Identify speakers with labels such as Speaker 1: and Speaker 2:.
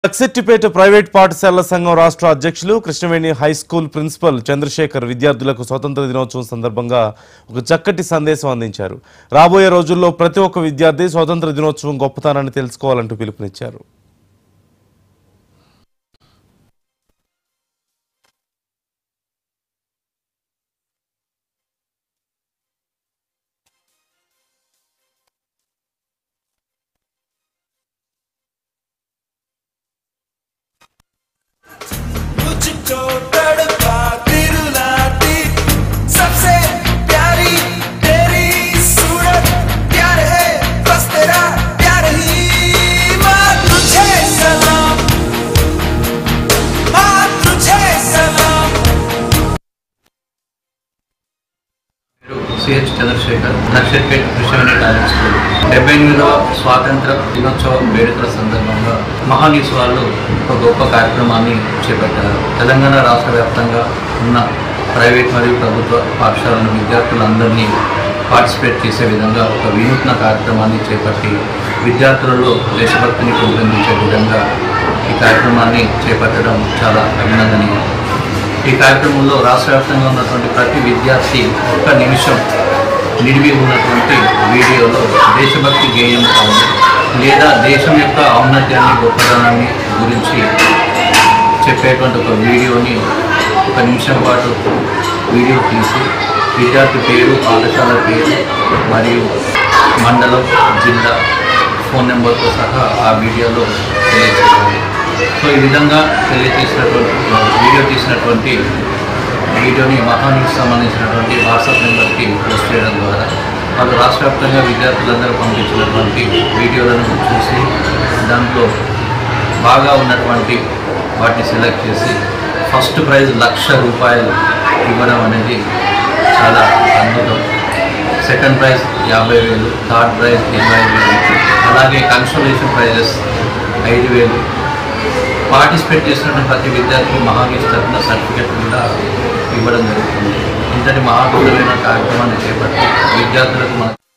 Speaker 1: Luxettipet private పాఠశాలల సంఘం రాష్ట్ర అధ్యక్షులు Krishnaveni high school principal Chandrashekar విద్యార్థులకు స్వతంత్ర దినోత్సవం సందర్భంగా ఒక చక్కటి సందేశం అందించారు రాబోయే రోజుల్లో ప్రతి ఒక్క విద్యార్థి స్వాతంత్ర దినోత్సవం గొప్పతనాన్ని తెలుసుకోవాలంటూ పిలుపునిచ్చారు
Speaker 2: मुझको तड़पा दिरुलाती सबसे प्यारी तेरी सूरत प्यार है बस तेरा प्यार ही माँ तुझे सलाम माँ तुझे सलाम
Speaker 3: CH Chandrashekar Nakshatrapeta Krishnaveni talent school డెబ్బై ఎనిమిదవ స్వాతంత్ర దినోత్సవ వేడుకల సందర్భంగా మహానీస్ వాళ్ళు ఒక గొప్ప కార్యక్రమాన్ని చేపట్టారు తెలంగాణ రాష్ట్ర వ్యాప్తంగా ఉన్న ప్రైవేట్ మరియు ప్రభుత్వ పాఠశాలల విద్యార్థులందరినీ పార్టిసిపేట్ చేసే విధంగా ఒక వినూత్న కార్యక్రమాన్ని చేపట్టి విద్యార్థులలో దేశభక్తిని పెంపొందించే విధంగా ఈ కార్యక్రమాన్ని చేపట్టడం చాలా అభినందనీయం ఈ కార్యక్రమంలో రాష్ట్ర వ్యాప్తంగా ఉన్నటువంటి ప్రతి విద్యార్థి ఒక్క నిమిషం నిడివి ఉన్నటువంటి వీడియోలో దేశభక్తి గేయం కానీ లేదా దేశం యొక్క ఔన్నత్యాన్ని గొప్పతనాన్ని గురించి చెప్పేటువంటి ఒక వీడియోని ఒక నిమిషం పాటు వీడియో తీసి విద్యార్థి పేరు పాఠశాల పేరు మరియు మండలం జిల్లా ఫోన్ నెంబర్తో సహా ఆ వీడియోలో తెలియజేయాలి సో ఈ విధంగా తెలియజేసినటువంటి వీడియో తీసినటువంటి వీడియోని మహానీకి సంబంధించినటువంటి వాట్సాప్ నెంబర్కి పోస్ట్ చేయడం ద్వారా వాళ్ళు రాష్ట్ర వ్యాప్తంగా విద్యార్థులందరూ పంపించినటువంటి వీడియోలను చూసి దాంట్లో బాగా ఉన్నటువంటి వాటిని సెలెక్ట్ చేసి ఫస్ట్ ప్రైజ్ లక్ష రూపాయలు ఇవ్వడం అనేది చాలా అద్భుతం సెకండ్ ప్రైజ్ యాభై వేలు థర్డ్ ప్రైజ్ ఇరవై వేలు అలాగే కన్సోలేషన్ ప్రైజెస్ ఐదు వేలు పార్టిసిపేట్ చేసినటువంటి ప్రతి విద్యార్థికి మహావీర్ తరఫున సర్టిఫికెట్ కూడా ఇవ్వడం జరుగుతుంది ఇంతటి మహాగౌరవమైన కార్యక్రమాన్ని చేపట్టి విద్యార్థులకు మన